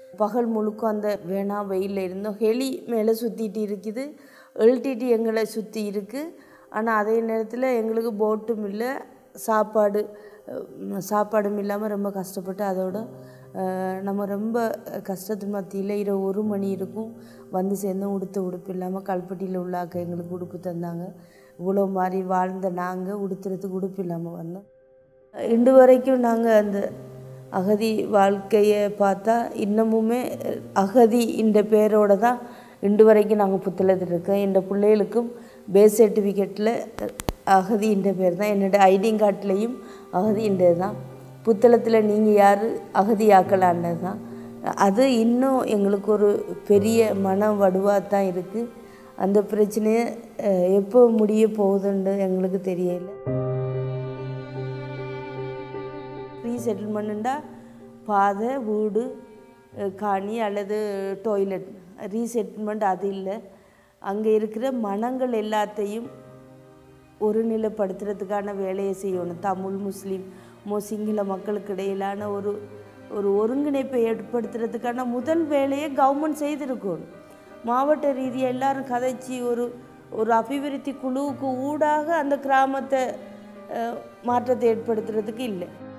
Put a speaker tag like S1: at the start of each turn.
S1: பகல் முழுக்க அந்த வேணா வெயிலில் இருந்தோம் ஹெலி மேலே சுற்றிட்டு இருக்குது எல்டிடி எங்களை சுற்றி இருக்குது ஆனால் அதே நேரத்தில் எங்களுக்கு போட்டும் இல்லை சாப்பாடு அஹ், சாப்பாடும் இல்லாமல் ரொம்ப கஷ்டப்பட்டு அதோட அஹ், நம்ம ரொம்ப கஷ்டத்து மத்தியில் இரவு ஒரு மணி இருக்கும் வந்து சேர்ந்தோம் உடுத்த உடுப்பு இல்லாமல் கல்பட்டியில் உள்ள அக்கா எங்களுக்கு உடுப்பு தந்தாங்க இவ்வளோ மாதிரி வாழ்ந்த நாங்கள் உடுத்துறதுக்கு உடுப்பு இல்லாமல் வந்தோம் இன்று வரைக்கும் நாங்கள் அந்த அகதி வாழ்க்கையை பார்த்தா இன்னமுமே அகதி இந்த பேரோட தான் இன்று வரைக்கும் நாங்கள் புத்தளத்தில் இருக்கோம் என் பிள்ளைகளுக்கும் பேஸ் சர்டிஃபிகேட்டில் அகதி என்ற பேர் தான் என்னோட ஐடிங் கார்ட்லேயும் அகதி என்றது தான் புத்தளத்தில் நீங்கள் யார் அகதியாக்கலான்றது தான் அது இன்னும் எங்களுக்கு ஒரு பெரிய மன வடுவாக தான் இருக்குது அந்த பிரச்சனையை அஹ், எப்போ முடிய போகுதுன்னு எங்களுக்கு தெரியல ரீசெட்டில்மெண்ட்டுண்டா பாதை வீடு அஹ், காணி அல்லது டாய்லெட் ரீசெட்டில்மெண்ட் அது இல்லை அங்கே இருக்கிற மனங்கள் எல்லாத்தையும் ஒருநிலைப்படுத்துறதுக்கான வேலையை செய்யணும் தமிழ் முஸ்லீம் மோ சிங்கள மக்களுக்கு இடையிலான ஒரு ஒரு ஒருங்கிணைப்பை ஏற்படுத்துறதுக்கான முதல் வேலையை கவர்மெண்ட் செய்திருக்கணும் மாவட்ட ரீதியாக எல்லாரும் கதைச்சி ஒரு ஒரு அபிவிருத்தி குழுவுக்கு ஊடாக அந்த கிராமத்தை அஹ், மாற்றத்தை ஏற்படுத்துறதுக்கு இல்லை